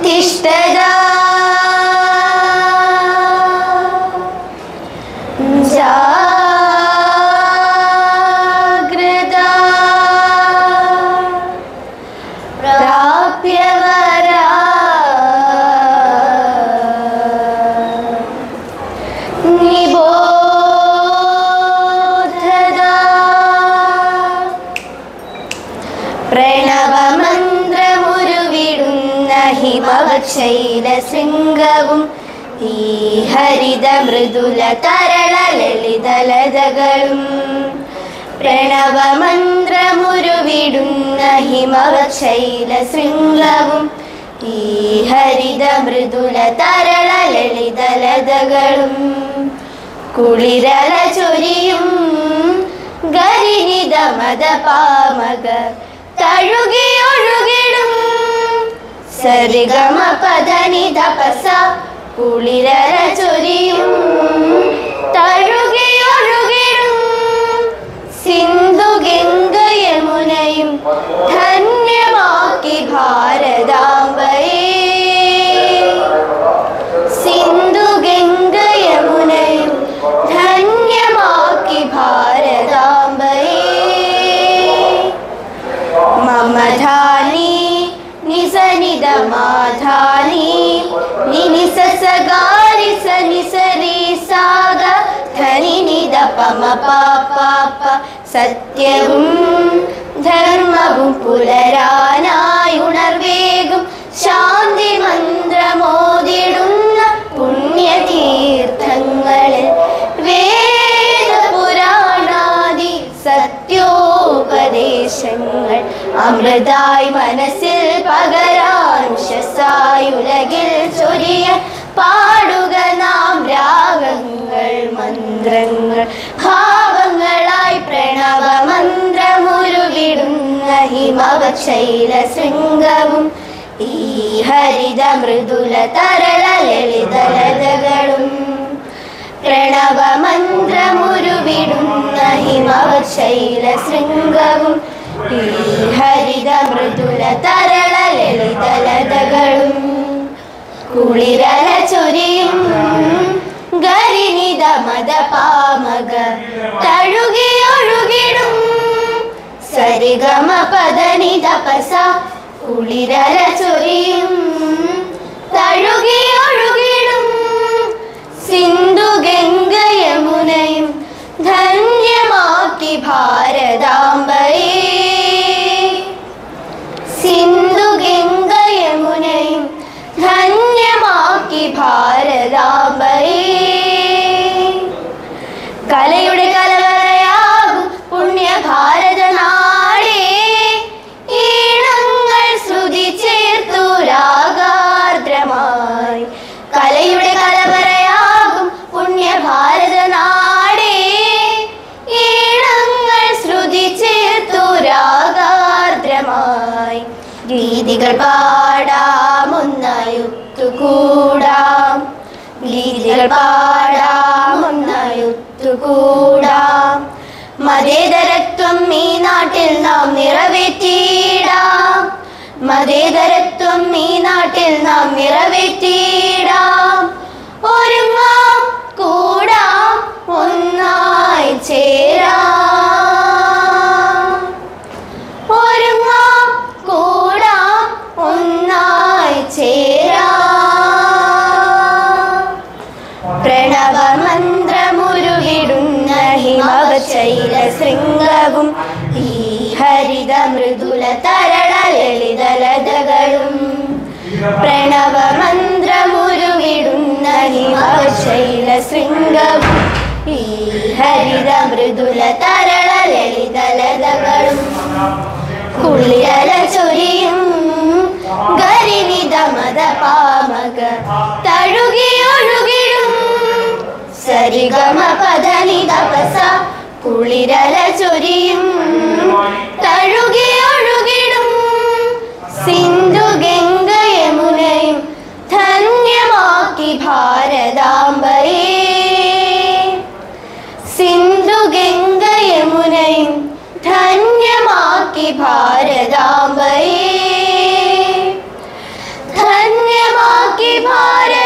तिष्ठदा जाग्रदा प्राप्य वरा निबोधदा പ്രണവമന്ത്രമുരുവിടുന്ന ഹിമവക്ഷൈല ശൃംഗവും ഈ ഹരിത മൃദുല തരള ലളിതലതകളും പ്രണവമന്ത്രമുരുവിടുന്ന ഹിമവക്ഷൈല ശൃംഗവും ഈ ഹരിത മൃദുല തരള ലളിതലതകളും കുളിരല ചൊരിയും ഗരിനിത മത പാമക തഴുകിയൊഴുകിടും സരിഗമ പദനിത പസ കുളിരല ചൊരിയും തഴുകിയൊഴുകിടും സിന്ധു ഗംഗ യമുനയും ധന്യമാക്കി ഭാരതാംബയെ സിന്ധു ഗംഗ യമുനയും ധന്യമാക്കി ഭാരതാംബയെ മമധാനി നിസനിത മാധാനി നിനിസ സഗാരി സനിസരി സാഗ ധനി നിത പമ പാപ്പ സത്യവും ധർമ്മവും പുലരാനായുണർവേഗും ശാന്തി മന്ത്രമോതിടുന്ന പുണ്യതീർത്ഥങ്ങളിൽ വേദപുരാണാദി സത്യോപദേശങ്ങൾ അമൃതായി മനസ്സിൽ പകരാൻ ഉഷസായി ഉലകിൽ ചൊരിയ പാടുക നാം രാഗങ്ങൾ മന്ത്രങ്ങൾ ഭാവങ്ങളായി പ്രണവ മന്ത്രമുരുവിടുന്ന ഹിമവക്ഷൈല ശൃംഗവും ഈ ഹരിത മൃദുല തരള ലളിതലതകളും പ്രണവമന്ത്രമുരുവിടുന്ന ഹിമവശൈല ശൃംഗവും ഈ ഹരിത മൃദുല തരള ലളിതലതകളും കുളിരല ചൊരിയും ഗരിനിത മത പാമക തഴുകിയൊഴുകിടും സരിഗമ പദനിത പസ കുളിരല ചൊരിയും തഴുകിയൊഴുകിടും സിന്ധു ഗംഗ യമുനയും ധന്യമാക്കി ഭാരതാംബയെ സിന്ധു ഗംഗ യമുനയും ധന്യമാക്കി ഭാരതാംബയെ കലയുടെ കലവറയാകും പുണ്യ ഭാരത നാടേ ഈണങ്ങൾ ശ്രുതി ചേർത്തു രാഗാർദ്രമായി കലയുടെ കലവറയാകും പുണ്യ ഭാരത നാടേ ഈണങ്ങൾ ശ്രുതി ചേർത്തു രാഗാർദ്രമായി ഗീതികൾ പാടാമൊന്നായുത്തുകൂടാം ഗീതികൾ പാടാമൊന്നായുത്തുകൂടാം മതേതരത്വം ഈ നാട്ടിൽ നാം നിറവേറ്റിയിടാം മതേതരത്വം ഈ നാട്ടിൽ നാം നിറവേറ്റിയിടാം ഒരുങ്ങാം കൂടാം ഒന്നായി ചേരാം ഒരുങ്ങാം കൂടാം ഒന്നായി ചേരാം പ്രണവമന്ത്രമുരുവിടുന്ന ഹിമവശൈല ശൃംഗവും ഈ ഹരിത മൃദുല തരള ലളിതലതകളും പ്രണവമന്ത്രമുരുവിടുന്ന ഹിമവശൈല ശൃംഗവും ഈ ഹരിത മൃദുല തരള ലളിതലതകളും കുളിരല ചൊരിയും ഗരിനിത മത പാമക തഴുകിയൊഴുകിടും സരിഗമ പദനിത പസ കുളിരല ചൊരിയും തഴുകിയൊഴുകിടും സിന്ധു ഗംഗ യമുനയും ധന്യമാക്കി ഭാരതാംബയെ സിന്ധു ഗംഗ യമുനയും ധന്യമാക്കി ഭാരതാംബയെ ധന്യ ഭാരതാംബയെ